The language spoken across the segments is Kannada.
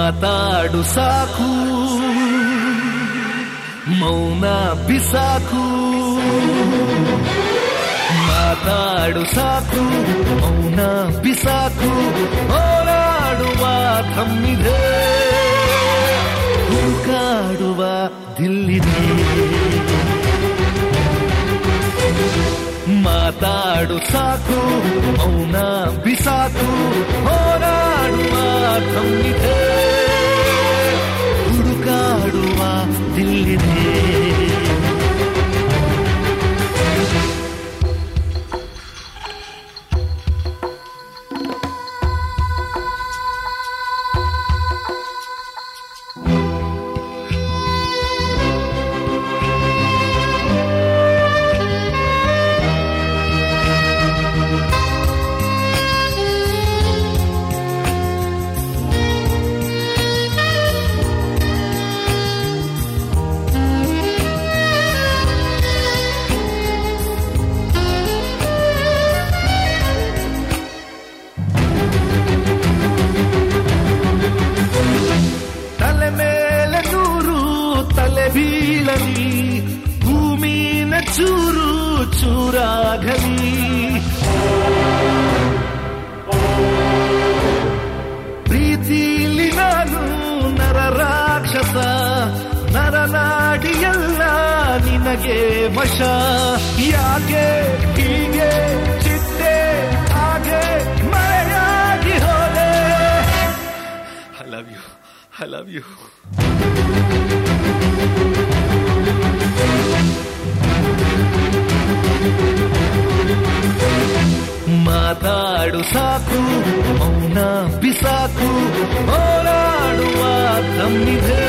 ಮಾತಾಡು ಸಾಕು ಮೌನ ಬಿಸಾಕು ಮಾತಾಡು ಸಾಕು ಮೌನ ಬಿಸಾಕು ಹೋರಾಡುವ ತಮ್ಮಿದೆ ಹುಡುಕಾಡುವ ದಿಲ್ಲಿದೆ ಮಾತಾಡು ಸಾಕು ಮೌನ ಬಿಸಾಕು ಹೋರಾಡುವ ತಮ್ಮಿದೆ ಹುಡುಕಾಡುವ ದಿಲ್ಲಿದೆ ತಲೆ ಮೇಲೆ ನೂರು ತಲೆ ಬೀಳಲಿ ಭೂಮಿನ ಚೂರು ಚೂರಾಗಲಿ ಪ್ರೀತಿಲಿ ನಾನು ನರ ರಾಕ್ಷಸ ನರನಾಡಿಯಲ್ಲ ನಿನಗೆ ವಶ ಯಾಕೆ ಹೀಗೆ ಚಿಟ್ಟೆ ಹಾಗೆ ಮರೆಯಾಗಿ ಹೋದೆ I love you I love you ಮಾತಾಡು ಸಾಕು ಮೌನ ಬಿಸಾಕು ಹೋರಾಡುವ ತಮ್ಮಿದೆ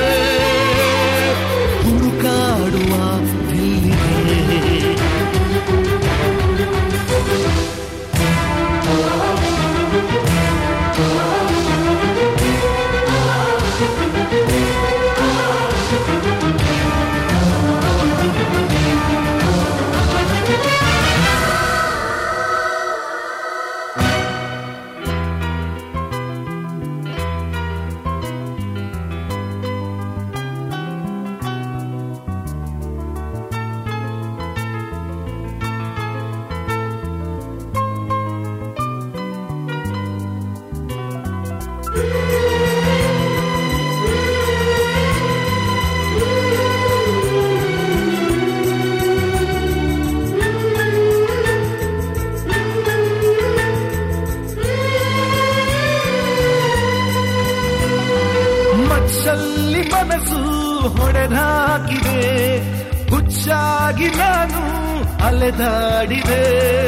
ಹುಡುಕಾಡುವ ದಿಲ್ಲಿದೆ ಮಚ್ಚಲ್ಲಿ ಮನಸ್ಸು ಹೊಡೆದಾಕಿದೆ ಹುಚ್ಚಾಗಿ ನಾನು ಅಲೆದಾಡಿದೆ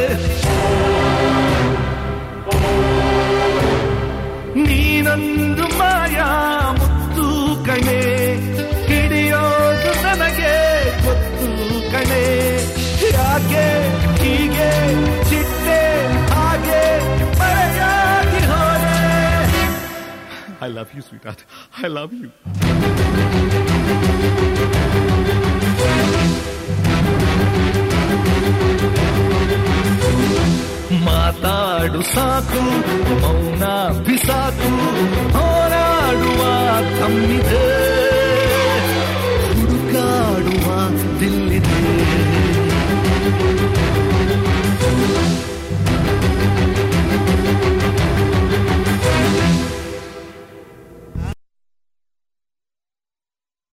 ನೀನೊಂದು ಮಾಯಾ ಮುತ್ತು ಕಣೆ ಹಿಡಿಯೋದು ನನಗೆ ಗೊತ್ತು ಕಣೆ ಯಾಕೆ ಹೀಗೆ ಚಿಟ್ಟೆ ಹಾಗೆ ಮರೆಯಾಗಿ ಹೋದೆ I love you, sweetheart. I love you. ಮಾತಾಡು ಸಾಕು ಮೌನ ಬಿಸಾಕು ಹೋರಾಡುವ ತಮ್ಮಿದೆ